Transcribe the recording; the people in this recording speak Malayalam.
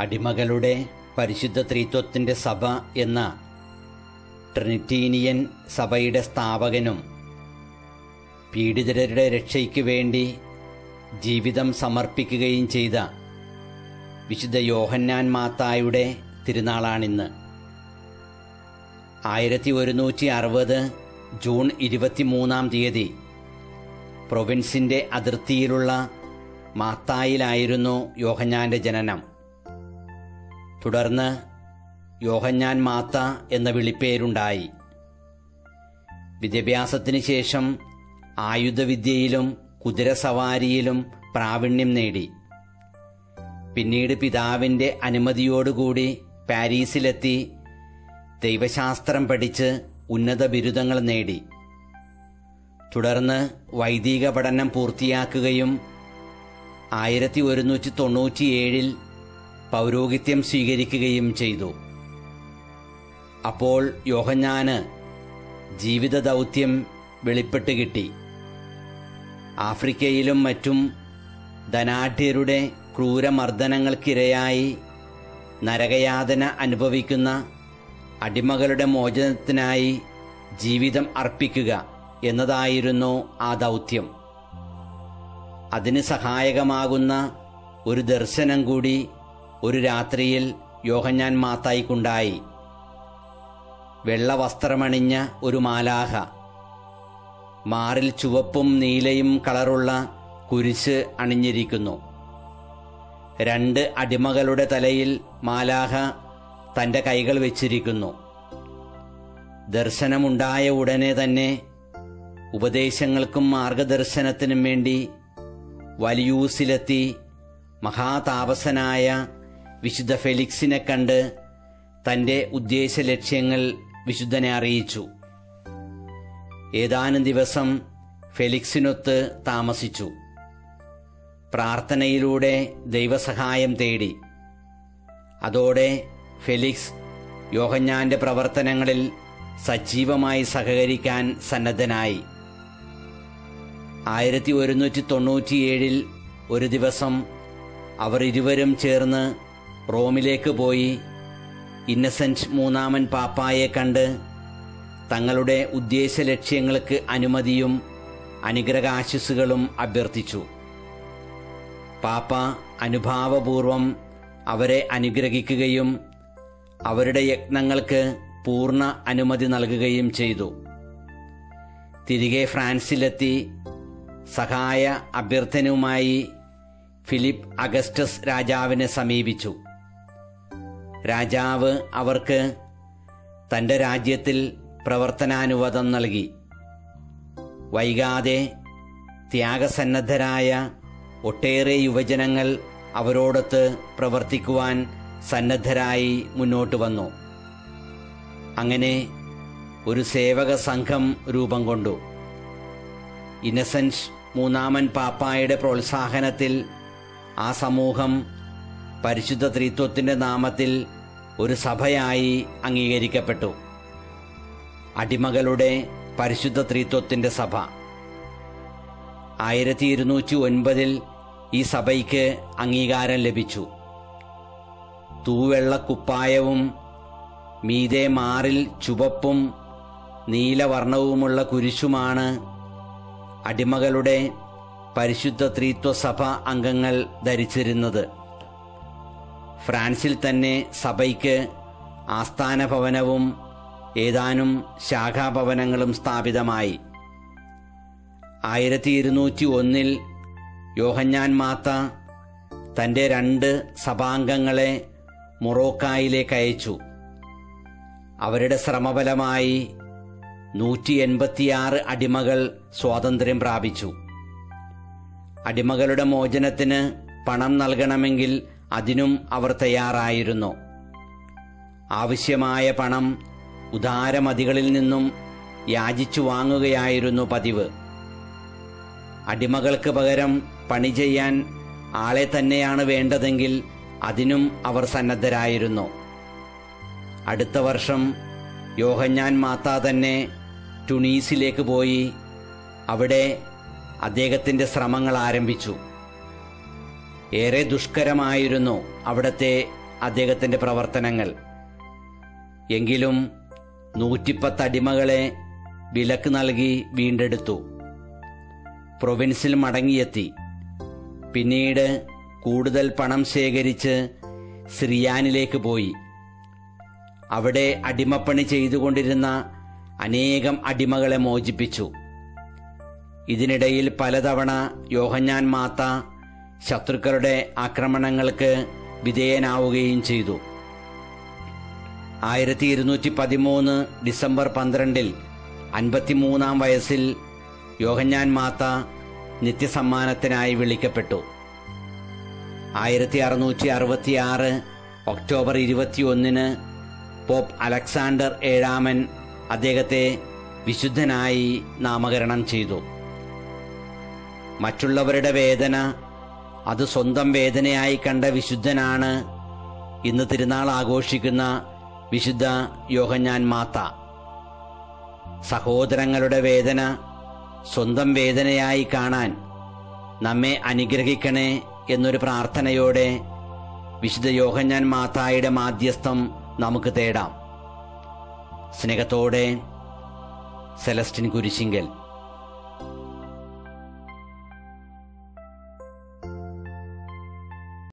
അടിമകളുടെ പരിശുദ്ധ ത്രിത്വത്തിന്റെ സഭ എന്ന ട്രിനിറ്റീനിയൻ സഭയുടെ സ്ഥാപകനും പീഡിതരുടെ രക്ഷയ്ക്ക് വേണ്ടി ജീവിതം സമർപ്പിക്കുകയും ചെയ്ത വിശുദ്ധ യോഹന്നാൻ മാത്തായുടെ തിരുനാളാണിന്ന് ആയിരത്തി ഒരുന്നൂറ്റി അറുപത് ജൂൺ ഇരുപത്തിമൂന്നാം തീയതി പ്രൊവിൻസിന്റെ അതിർത്തിയിലുള്ള മാത്തായിലായിരുന്നു യോഹന്നാന്റെ ജനനം തുടർന്ന് യോഹന്നാൻ മാത്ത എന്ന വിളിപ്പേരുണ്ടായി വിദ്യാഭ്യാസത്തിന് ശേഷം ആയുധവിദ്യയിലും കുതിരസവാരിയിലും പ്രാവീണ്യം നേടി പിന്നീട് പിതാവിന്റെ അനുമതിയോടുകൂടി പാരീസിലെത്തി ദൈവശാസ്ത്രം പഠിച്ച് ഉന്നത ബിരുദങ്ങൾ നേടി തുടർന്ന് വൈദിക പഠനം പൂർത്തിയാക്കുകയും ആയിരത്തി ഒരുന്നൂറ്റി തൊണ്ണൂറ്റിയേഴിൽ പൗരോഹിത്യം സ്വീകരിക്കുകയും ചെയ്തു അപ്പോൾ യോഹന്നാന് ജീവിത ദൗത്യം വെളിപ്പെട്ട് കിട്ടി ആഫ്രിക്കയിലും മറ്റും ധനാഢ്യരുടെ ക്രൂരമർദ്ദനങ്ങൾക്കിരയായി നരകയാതന അനുഭവിക്കുന്ന അടിമകളുടെ മോചനത്തിനായി ജീവിതം അർപ്പിക്കുക എന്നതായിരുന്നു ആ ദൗത്യം അതിന് സഹായകമാകുന്ന ഒരു ദർശനം കൂടി ഒരു രാത്രിയിൽ യോഹന്നാൻ മാത്തായിക്കുണ്ടായി വെള്ള വസ്ത്രമണിഞ്ഞ ഒരു മാലാഹ മാറിൽ ചുവപ്പും നീലയും കളറുള്ള കുരിശ് അണിഞ്ഞിരിക്കുന്നു രണ്ട് അടിമകളുടെ തലയിൽ മാലാഹ തന്റെ കൈകൾ വെച്ചിരിക്കുന്നു ദർശനമുണ്ടായ ഉടനെ തന്നെ ഉപദേശങ്ങൾക്കും മാർഗദർശനത്തിനും വേണ്ടി വലിയൂസിലെത്തി മഹാതാപസനായ വിശുദ്ധ ഫെലിക്സിനെ കണ്ട് തന്റെ ഉദ്ദേശ ലക്ഷ്യങ്ങൾ വിശുദ്ധനെ അറിയിച്ചു ഏതാനും ദിവസം ഫെലിക്സിനൊത്ത് താമസിച്ചു പ്രാർത്ഥനയിലൂടെ ദൈവസഹായം തേടി അതോടെ ഫെലിക്സ് യോഹന്നാന്റെ പ്രവർത്തനങ്ങളിൽ സജീവമായി സഹകരിക്കാൻ സന്നദ്ധനായി ആയിരത്തി ഒരുന്നൂറ്റി തൊണ്ണൂറ്റിയേഴിൽ ഒരു ദിവസം അവർ ഇരുവരും ചേർന്ന് റോമിലേക്ക് പോയി ഇന്നസെന്റ് മൂന്നാമൻ പാപ്പായെ കണ്ട് തങ്ങളുടെ ഉദ്ദേശ ലക്ഷ്യങ്ങൾക്ക് അനുമതിയും അനുഗ്രഹാശിസുകളും അഭ്യർത്ഥിച്ചു പാപ്പ അനുഭാവപൂർവം അവരെ അനുഗ്രഹിക്കുകയും അവരുടെ യത്നങ്ങൾക്ക് പൂർണ്ണ അനുമതി നൽകുകയും ചെയ്തു തിരികെ ഫ്രാൻസിലെത്തി സഹായ അഭ്യർത്ഥനയുമായി ഫിലിപ്പ് അഗസ്റ്റസ് രാജാവിനെ സമീപിച്ചു രാജാവ് അവർക്ക് തന്റെ രാജ്യത്തിൽ പ്രവർത്തനാനുവാദം നൽകി വൈകാതെ ത്യാഗസന്നദ്ധരായ ഒട്ടേറെ യുവജനങ്ങൾ അവരോടൊത്ത് പ്രവർത്തിക്കുവാൻ സന്നദ്ധരായി മുന്നോട്ട് വന്നു അങ്ങനെ ഒരു സേവക സംഘം രൂപം കൊണ്ടു ഇന്നസെന്റ് മൂന്നാമൻ പാപ്പായുടെ പ്രോത്സാഹനത്തിൽ ആ സമൂഹം പരിശുദ്ധ ത്രിത്വത്തിന്റെ നാമത്തിൽ ഒരു സഭയായി അംഗീകരിക്കപ്പെട്ടു അടിമകളുടെ പരിശുദ്ധ ത്രിത്വത്തിന്റെ സഭ ആയിരത്തി ഇരുന്നൂറ്റി ഒൻപതിൽ ഈ സഭയ്ക്ക് അംഗീകാരം ലഭിച്ചു തൂവെള്ള കുപ്പായവും മീതെ മാറിൽ ചുവപ്പും നീലവർണവുമുള്ള കുരിശുമാണ് അടിമകളുടെ പരിശുദ്ധ ത്രിത്വ സഭ അംഗങ്ങൾ ധരിച്ചിരുന്നത് ഫ്രാൻസിൽ തന്നെ സഭയ്ക്ക് ആസ്ഥാന ഭവനവും ഏതാനും ശാഖാഭവനങ്ങളും സ്ഥാപിതമായി ആയിരത്തി ഇരുന്നൂറ്റി ഒന്നിൽ യോഹന്നാൻ മാത്ത തന്റെ രണ്ട് സഭാംഗങ്ങളെ മൊറോക്കായിലേക്ക് അയച്ചു അവരുടെ ശ്രമഫലമായി നൂറ്റി എൺപത്തിയാറ് അടിമകൾ സ്വാതന്ത്ര്യം പ്രാപിച്ചു അടിമകളുടെ മോചനത്തിന് പണം നൽകണമെങ്കിൽ അതിനും അവർ തയ്യാറായിരുന്നു ആവശ്യമായ പണം ഉദാരമതികളിൽ നിന്നും യാചിച്ചു വാങ്ങുകയായിരുന്നു പതിവ് അടിമകൾക്ക് പകരം പണി ചെയ്യാൻ ആളെ തന്നെയാണ് വേണ്ടതെങ്കിൽ അതിനും അവർ സന്നദ്ധരായിരുന്നു അടുത്ത വർഷം യോഹന്നാൻ മാത്ത തന്നെ ടുണീസിലേക്ക് പോയി അവിടെ അദ്ദേഹത്തിന്റെ ശ്രമങ്ങൾ ആരംഭിച്ചു ഏറെ ദുഷ്കരമായിരുന്നു അവിടത്തെ അദ്ദേഹത്തിന്റെ പ്രവർത്തനങ്ങൾ എങ്കിലും നൂറ്റിപ്പത്ത് അടിമകളെ വിലക്ക് നൽകി വീണ്ടെടുത്തു പ്രൊവിൻസിൽ മടങ്ങിയെത്തി പിന്നീട് കൂടുതൽ പണം ശേഖരിച്ച് സിറിയാനിലേക്ക് പോയി അവിടെ അടിമപ്പണി ചെയ്തുകൊണ്ടിരുന്ന അനേകം അടിമകളെ മോചിപ്പിച്ചു ഇതിനിടയിൽ പലതവണ യോഹന്നാൻ മാത്ത ശത്രുക്കളുടെ ആക്രമണങ്ങൾക്ക് വിധേയനാവുകയും ചെയ്തു ആയിരത്തി ഇരുന്നൂറ്റി പതിമൂന്ന് ഡിസംബർ പന്ത്രണ്ടിൽ അൻപത്തിമൂന്നാം വയസ്സിൽ യോഹന്നാൻ മാത്ത നിത്യസമ്മാനത്തിനായി വിളിക്കപ്പെട്ടു ആയിരത്തി അറുന്നൂറ്റി അറുപത്തിയാറ് ഒക്ടോബർ ഇരുപത്തിയൊന്നിന് പോപ്പ് അലക്സാണ്ടർ ഏഴാമൻ അദ്ദേഹത്തെ വിശുദ്ധനായി നാമകരണം ചെയ്തു മറ്റുള്ളവരുടെ വേദന അത് സ്വന്തം വേദനയായി കണ്ട വിശുദ്ധനാണ് ഇന്ന് തിരുനാൾ ആഘോഷിക്കുന്ന വിശുദ്ധ യോഹന്നാൻ മാത്ത സഹോദരങ്ങളുടെ വേദന സ്വന്തം വേദനയായി കാണാൻ നമ്മെ അനുഗ്രഹിക്കണേ എന്നൊരു പ്രാർത്ഥനയോടെ വിശുദ്ധ യോഹന്നാൻ മാതായുടെ മാധ്യസ്ഥം നമുക്ക് തേടാം സ്നേഹത്തോടെ സെലസ്റ്റിൻ കുരിശിങ്കൽ